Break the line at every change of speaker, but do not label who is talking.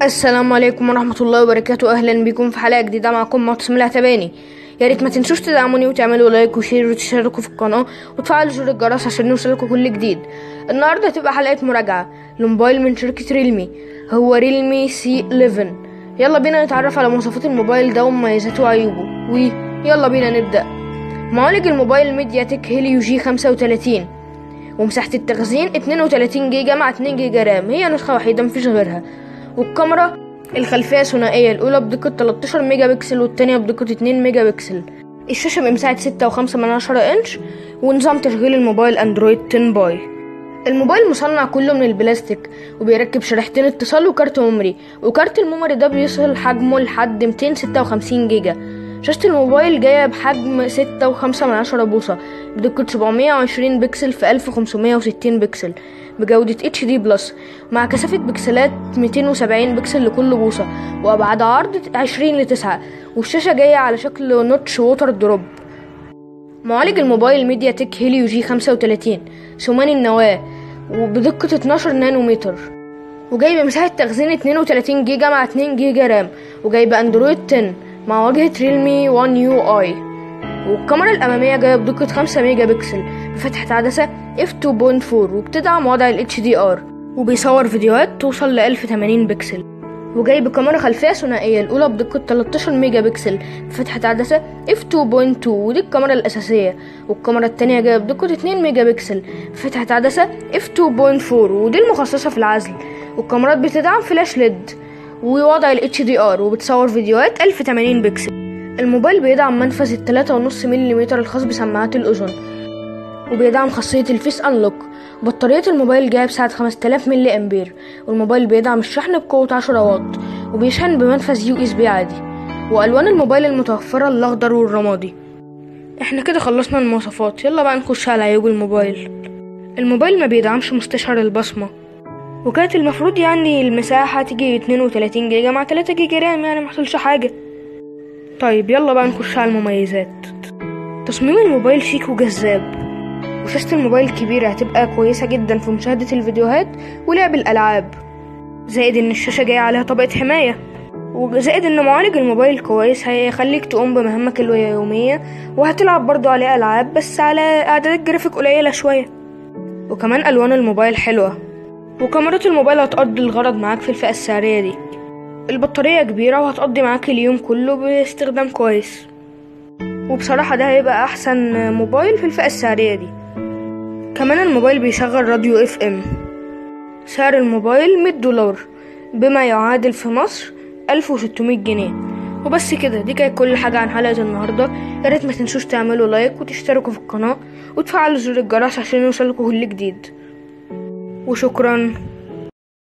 السلام عليكم ورحمة الله وبركاته أهلا بكم في حلقة جديدة معكم معتصم العتباني يا ريت ما تنسوش تدعموني وتعملوا لايك وشير وتشتركوا في القناة وتفعلوا زر الجرس عشان يوصلكوا كل جديد النهاردة هتبقى حلقة مراجعة لموبايل من شركة ريلمي هو ريلمي سي 11 يلا بينا نتعرف على مواصفات الموبايل ده ومميزاته وعيوبه ويلا بينا نبدأ معالج الموبايل ميديا تك هيليو جي 35 ومساحة التخزين 32 جيجا مع 2 جيجا رام هي نسخة وحيدة مفيش غيرها والكاميرا الخلفية ثنائية الأولى بدقة 13 ميجا بكسل والتانية بدقة 2 ميجا بكسل الشاشة بمساحة 6.5 من عشرة إنش ونظام تشغيل الموبايل أندرويد 10 باي الموبايل مصنع كله من البلاستيك وبيركب شريحتين اتصال وكارت ميموري وكارت الميموري ده بيوصل حجمه لحد 256 جيجا شاشة الموبايل جاية بحجم ستة وخمسة من عشرة بوصة بدقة سبعمية وعشرين بكسل في ألف خمسمية وستين بكسل بجودة اتش دي بلس مع كثافة بكسلات ميتين وسبعين بكسل لكل بوصة وأبعاد عرض عشرين لتسعة والشاشة جاية على شكل نوتش ووتر دروب معالج الموبايل ميديا تك هيليو جي خمسة وتلاتين ثماني النواة وبدقة 12 نانومتر وجايب مساحة تخزين 32 جيجا مع 2 جيجا رام وجايب اندرويد 10 مع واجهة ريلمي 1 يو اي والكاميرا الأمامية جاية بدقة 5 ميجا بكسل بفتحة عدسة f 2.4 وبتدعم وضع ال HDR وبيصور فيديوهات توصل ل 1080 بكسل وجايب كاميرا خلفية ثنائية الأولى بدقة 13 ميجا بكسل بفتحة عدسة f 2.2 ودي الكاميرا الأساسية والكاميرا التانية جاية بدقة 2 ميجا بكسل بفتحة عدسة f 2.4 ودي المخصصة في العزل والكاميرات بتدعم فلاش ليد ووضع ال HDR وبتصور فيديوهات 1080 بكسل الموبايل بيدعم منفذ التلاتة ونص ملم الخاص بسماعات الأذن وبيدعم خاصية الفيس أنلوك بطارية الموبايل جاية بسعة 5000 ملي أمبير والموبايل بيدعم الشحن بقوة 10 واط وبيشحن بمنفذ يو اس بي عادي وألوان الموبايل المتوفرة الأخضر والرمادي احنا كده خلصنا المواصفات يلا بقى نخش على عيوب الموبايل الموبايل ما بيدعمش مستشعر البصمة وكانت المفروض يعني المساحة تيجي 32 جيجا مع 3 جيجا رام يعني محصلش حاجة طيب يلا بقى نخش على المميزات تصميم الموبايل شيك وجذاب وشاشة الموبايل كبيرة هتبقى كويسة جدا في مشاهدة الفيديوهات ولعب الألعاب زائد إن الشاشة جاية عليها طبقة حماية وزائد إن معالج الموبايل كويس هيخليك تقوم بمهامك اليومية وهتلعب برضو عليه ألعاب بس على أعدادات جرافيك قليلة شوية وكمان ألوان الموبايل حلوة وكاميرا الموبايل هتقضي الغرض معاك في الفئة السعرية دي البطارية كبيرة وهتقضي معاك اليوم كله باستخدام كويس وبصراحة ده هيبقى أحسن موبايل في الفئة السعرية دي كمان الموبايل بيشغل راديو اف ام سعر الموبايل 100 دولار بما يعادل في مصر 1600 جنيه وبس كده دي كانت كل حاجة عن حلقة النهاردة يا ريت ما تنسوش تعملوا لايك وتشتركوا في القناة وتفعلوا زر الجرس عشان يوصلكوا كل جديد وشكرا